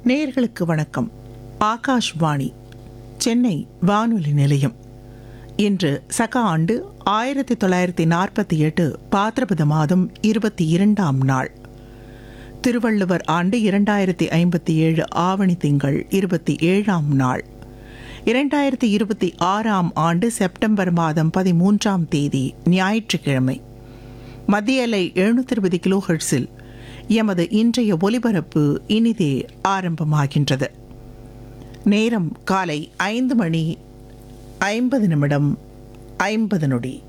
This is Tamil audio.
நேயர்களுக்கு வணக்கம் ஆகாஷ்வாணி சென்னை வானொலி நிலையம் இன்று சக ஆண்டு ஆயிரத்தி தொள்ளாயிரத்தி நாற்பத்தி எட்டு பாத்திரபத மாதம் இருபத்தி இரண்டாம் நாள் திருவள்ளுவர் ஆண்டு இரண்டாயிரத்தி ஐம்பத்தி ஏழு ஆவணி திங்கள் இருபத்தி ஏழாம் நாள் இரண்டாயிரத்தி இருபத்தி ஆறாம் ஆண்டு செப்டம்பர் மாதம் பதிமூன்றாம் தேதி ஞாயிற்றுக்கிழமை மத்திய அலை எழுநூத்தி இருபது கிலோஹெர்ட்ஸில் எமது இன்றைய ஒலிபரப்பு இனிதே ஆரம்பமாகின்றது நேரம் காலை ஐந்து மணி ஐம்பது நிமிடம் ஐம்பது நொடி